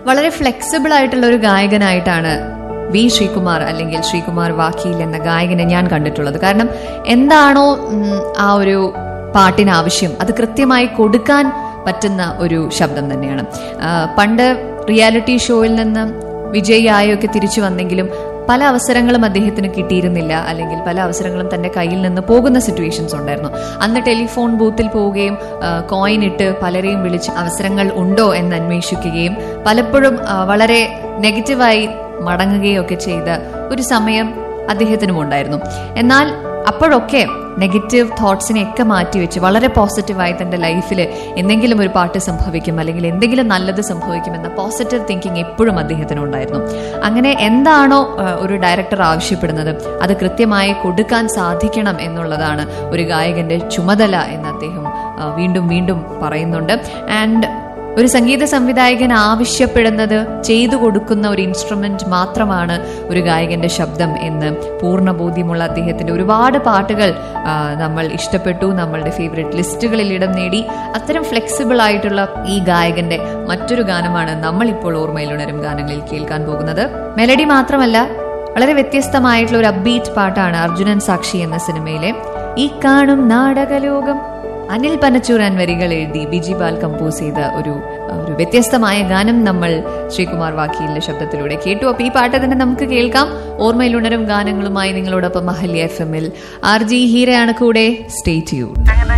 വളരെ ഫ്ലെക്സിബിൾ ആയിട്ടുള്ള ഒരു ഗായകനായിട്ടാണ് വി ശ്രീകുമാർ അല്ലെങ്കിൽ ശ്രീകുമാർ വാക്കീൽ എന്ന ഗായകനെ ഞാൻ കണ്ടിട്ടുള്ളത് കാരണം എന്താണോ ഉം, ആ ഒരു പാട്ടിന് ആവശ്യം അത് കൃത്യമായി കൊടുക്കാൻ പറ്റുന്ന ഒരു ശബ്ദം തന്നെയാണ് ആ, പണ്ട് റിയാലിറ്റി ഷോയിൽ നിന്ന് വിജയിയായൊക്കെ തിരിച്ചു വന്നെങ്കിലും പല അവസരങ്ങളും അദ്ദേഹത്തിന് കിട്ടിയിരുന്നില്ല അല്ലെങ്കിൽ പല അവസരങ്ങളും തന്റെ കയ്യിൽ നിന്ന് പോകുന്ന സിറ്റുവേഷൻസ് ഉണ്ടായിരുന്നു അന്ന് ടെലിഫോൺ ബൂത്തിൽ പോവുകയും കോയിൻ ഇട്ട് പലരെയും വിളിച്ച് അവസരങ്ങൾ ഉണ്ടോ എന്ന് അന്വേഷിക്കുകയും പലപ്പോഴും ആ, വളരെ നെഗറ്റീവായി മടങ്ങുകയും ഒക്കെ ചെയ്ത ഒരു സമയം അദ്ദേഹത്തിനും ഉണ്ടായിരുന്നു എന്നാൽ അപ്പോഴൊക്കെ നെഗറ്റീവ് തോട്ട്സിനെയൊക്കെ മാറ്റിവെച്ച് വളരെ പോസിറ്റീവായി തന്റെ ലൈഫിൽ എന്തെങ്കിലും ഒരു പാട്ട് സംഭവിക്കും അല്ലെങ്കിൽ എന്തെങ്കിലും നല്ലത് സംഭവിക്കുമെന്ന പോസിറ്റീവ് തിങ്കിങ് എപ്പോഴും അദ്ദേഹത്തിന് ഉണ്ടായിരുന്നു അങ്ങനെ എന്താണോ ആ, ഒരു ഡയറക്ടർ ആവശ്യപ്പെടുന്നത് അത് കൃത്യമായി കൊടുക്കാൻ സാധിക്കണം എന്നുള്ളതാണ് ഒരു ഗായകന്റെ ചുമതല എന്ന് അദ്ദേഹം ആ, വീണ്ടും വീണ്ടും പറയുന്നുണ്ട് ആൻഡ് ഒരു സംഗീത സംവിധായകൻ ആവശ്യപ്പെടുന്നത് ചെയ്തു കൊടുക്കുന്ന ഒരു ഇൻസ്ട്രുമെന്റ് മാത്രമാണ് ഒരു ഗായകന്റെ ശബ്ദം എന്ന് പൂർണ്ണ ബോധ്യമുള്ള അദ്ദേഹത്തിന്റെ ഒരുപാട് പാട്ടുകൾ ആ, നമ്മൾ ഇഷ്ടപ്പെട്ടു നമ്മളുടെ ഫേവറേറ്റ് ലിസ്റ്റുകളിൽ ഇടം നേടി അത്തരം ഫ്ലെക്സിബിൾ ആയിട്ടുള്ള ഈ ഗായകന്റെ മറ്റൊരു ഗാനമാണ് നമ്മൾ ഇപ്പോൾ ഓർമ്മയിലുണരും ഗാനങ്ങളിൽ കേൾക്കാൻ പോകുന്നത് മെലഡി മാത്രമല്ല വളരെ വ്യത്യസ്തമായിട്ടുള്ള ഒരു അബ്ബീറ്റ് പാട്ടാണ് അർജുനൻ സാക്ഷി എന്ന സിനിമയിലെ ഈ കാണും നാടകലോകം അനിൽ പനച്ചൂരാൻ വരികൾ എഴുതി ബിജി ബാൽ കമ്പോസ് ചെയ്ത ഒരു ഒരു വ്യത്യസ്തമായ ഗാനം നമ്മൾ ശ്രീകുമാർ വാക്കിയിലെ ശബ്ദത്തിലൂടെ കേട്ടു അപ്പൊ ഈ പാട്ട് തന്നെ നമുക്ക് കേൾക്കാം ഓർമ്മയിലുണരും ഗാനങ്ങളുമായി നിങ്ങളോടൊപ്പം മഹല്യ എഫ് എമ്മിൽ ആർ ജി ഹീരയാണ് കൂടെ സ്റ്റേ ട്യൂൺ അങ്ങനെ